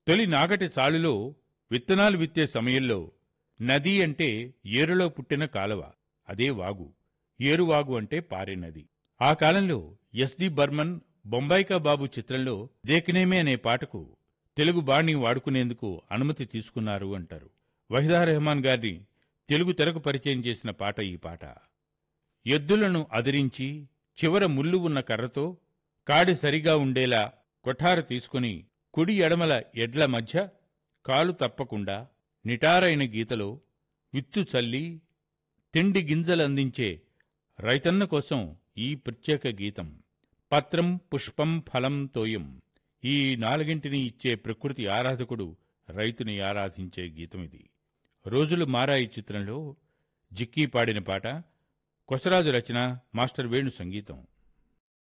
తొలి నాగటి చాలులో విత్తనాలు విత్తే సమయంలో నది అంటే ఏరులో పుట్టిన కాలువ అదే వాగు ఏరువాగు అంటే పారే నది ఆ కాలంలో ఎస్డి బర్మన్ బొంబాయికా బాబు చిత్రంలో దేకినేమే అనే పాటకు తెలుగు బాణి వాడుకునేందుకు అనుమతి తీసుకున్నారు అంటారు వహిదా రెహమాన్ గారిని తెలుగు తెరకు పరిచయం చేసిన పాట ఈ పాట ఎద్దులను అదిరించి చివర ముళ్ళు ఉన్న కర్రతో కాడి సరిగా ఉండేలా కొఠార తీసుకుని కుడి ఎడమల ఎడ్ల మధ్య కాలు తప్పకుండా నిటారైన గీతలో విత్తు చల్లి తిండి గింజలందించే రైతన్న కోసం ఈ ప్రత్యేక గీతం పత్రం పుష్పం ఫలం తోయం ఈ నాలుగింటిని ఇచ్చే ప్రకృతి ఆరాధకుడు రైతుని ఆరాధించే గీతం ఇది రోజులు మారాయి చిత్రంలో జిక్కీ పాడిన పాట కొసరాజు రచన మాస్టర్ వేణు సంగీతం